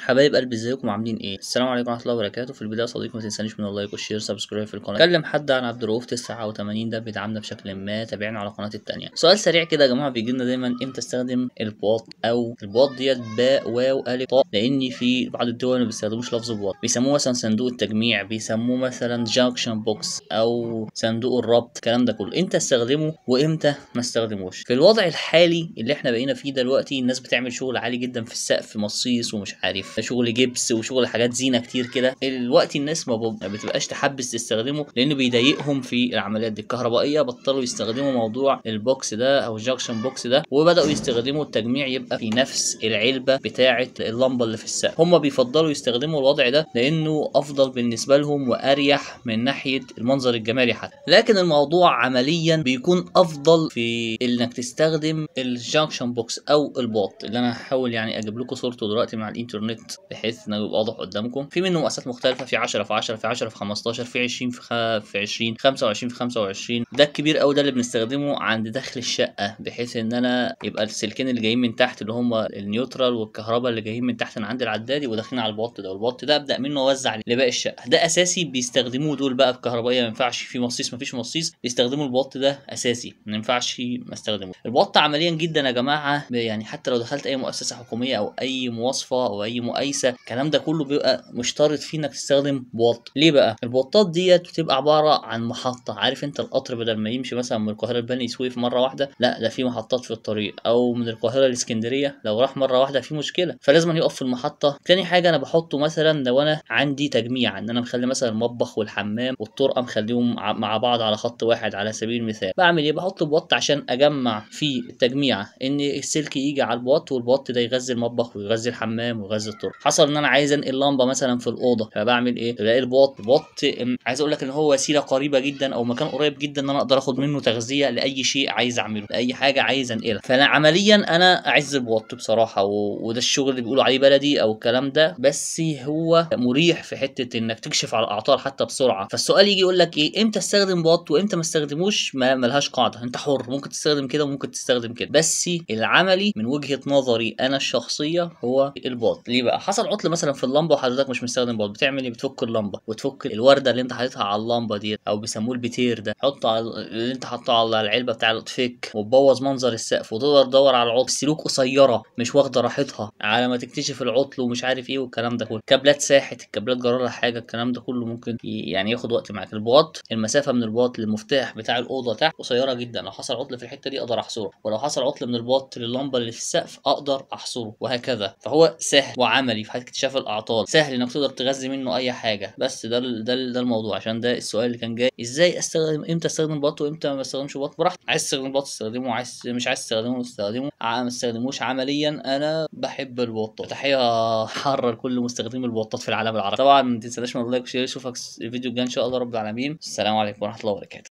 حبايب قلبي ازيكم عاملين ايه السلام عليكم ورحمه الله وبركاته في البدايه يا صديقي ما تنسانيش من اللايك والشير سبسكرايب في القناه اتكلم حد عن عبد الرؤوف 89 ده بيدعمنا بشكل ما تابعنا على قناه التانية سؤال سريع كده يا جماعه بيجي لنا دايما امتى استخدم البواط او البواط ديت باء واو الف طاء لان في بعض الدول ما بيستخدموش لفظ بواط بيسموه مثلا صندوق التجميع بيسموه مثلا جانكشن بوكس او صندوق الربط الكلام ده كله امتى استخدمه وامتى ما استخدموش في الوضع الحالي اللي احنا بقينا فيه دلوقتي الناس بتعمل شغل عالي جدا في السقف مصيص ومش عارف شغل جبس وشغل حاجات زينه كتير كده الوقت الناس ما ب- ما بتبقاش تحبس تستخدمه لانه بيضايقهم في العمليات دي الكهربائيه بطلوا يستخدموا موضوع البوكس ده او الجاكشن بوكس ده وبداوا يستخدموا التجميع يبقى في نفس العلبه بتاعه اللمبه اللي في السقف هم بيفضلوا يستخدموا الوضع ده لانه افضل بالنسبه لهم واريح من ناحيه المنظر الجمالي حتى لكن الموضوع عمليا بيكون افضل في انك تستخدم الجانكشن بوكس او الباط اللي انا هحاول يعني اجيب لكم صورته دلوقتي مع الانترنت بحيث انه يبقى واضح قدامكم في منه مقاسات مختلفه في 10 في 10 في 10 في 15 في 20 في خ... في 20 25 في 25 ده الكبير قوي ده اللي بنستخدمه عند داخل الشقه بحيث ان انا يبقى السلكين اللي جايين من تحت اللي هم النيوترال والكهرباء اللي جايين من تحت من عند العدادي وداخلين على البط ده والبط ده ابدا منه اوزع لباقي الشقه ده اساسي بيستخدموه دول بقى بكهربائيه ما ينفعش في مصيص ما فيش مصيص بيستخدموا البط ده اساسي ما ينفعش ما استخدمه البط عمليا جدا يا جماعه يعني حتى لو دخلت اي مؤسسه حكوميه او اي مواصفه او اي مقايسه الكلام ده كله بيبقى مشترط فيه انك تستخدم بوط ليه بقى البوطات ديت بتبقى عباره عن محطه عارف انت القطر بدل ما يمشي مثلا من القاهره لبني سويف مره واحده لا ده في محطات في الطريق او من القاهره لاسكندريه لو راح مره واحده في مشكله فلازم يقف في المحطه تاني حاجه انا بحطه مثلا لو انا عندي تجميع ان انا مخلي مثلا المطبخ والحمام والطرقه مخليهم ع- مع بعض على خط واحد على سبيل المثال بعمل ايه بحط بوط عشان اجمع في التجميع ان السلك يجي على البوط والبوط ده يغذي المطبخ ويغذي الحمام ويغذي الطرق حصل ان انا عايز انقل لمبه مثلا في الاوضه فبعمل ايه بلاقي البوط البوط ام، عايز اقول لك ان هو وسيله قريبه جدا او مكان قريب جدا ان انا اقدر اخد منه تغذيه لاي شيء عايز اعمله لاي حاجه عايز انقلها فانا عمليا انا اعز البوط بصراحه و... وده الشغل اللي بيقولوا عليه بلدي او الكلام ده بس هو مريح في حته انك تكشف على الاعطال حتى بسرعه فالسؤال يجي يقول لك ايه امتى استخدم بوط وامتى ما استخدموش ما ملهاش قاعده انت حر ممكن تستخدم كده وممكن تستخدم كده بس العملي من وجهه نظري انا الشخصيه هو البوط ليه بقى حصل عطل مثلا في اللمبه وحضرتك مش مستخدم بوط بتعمل ايه بتفك اللمبه وتفك الورده اللي انت حاططها على اللمبه دي او بيسموه البتير ده حطه على اللي انت حاطه على العلبه بتاع التفك وتبوظ منظر السقف وتقدر تدور على العطل السلوك قصيره مش واخده راحتها على ما تكتشف العطل ومش عارف ايه والكلام ده كله كابلات ساحت الكابلات جرى لها حاجه الكلام ده كله ممكن ي- يعني ياخد وقت معاك البواط المسافه من البواط للمفتاح بتاع الاوضه تحت قصيره جدا لو حصل عطل في الحته دي اقدر احصره ولو حصل عطل من البواط للمبه اللي في السقف اقدر احصره وهكذا فهو سهل وعملي في اكتشاف الاعطال سهل انك تقدر تغذي منه اي حاجه بس ده ال- ده ال- ده الموضوع عشان ده السؤال اللي كان جاي ازاي استخدم امتى استخدم بط وامتى ما استخدمش بط براحتك عايز تستخدم بط استخدمه عايز مش عايز تستخدمه استخدمه ع- ما استخدموش عمليا انا بحب البطات تحيه حاره لكل مستخدمي البطات في العالم العربي طبعا ما تنساش من اللايك والشير اشوفك الفيديو الجاي ان شاء الله رب العالمين السلام عليكم ورحمه الله وبركاته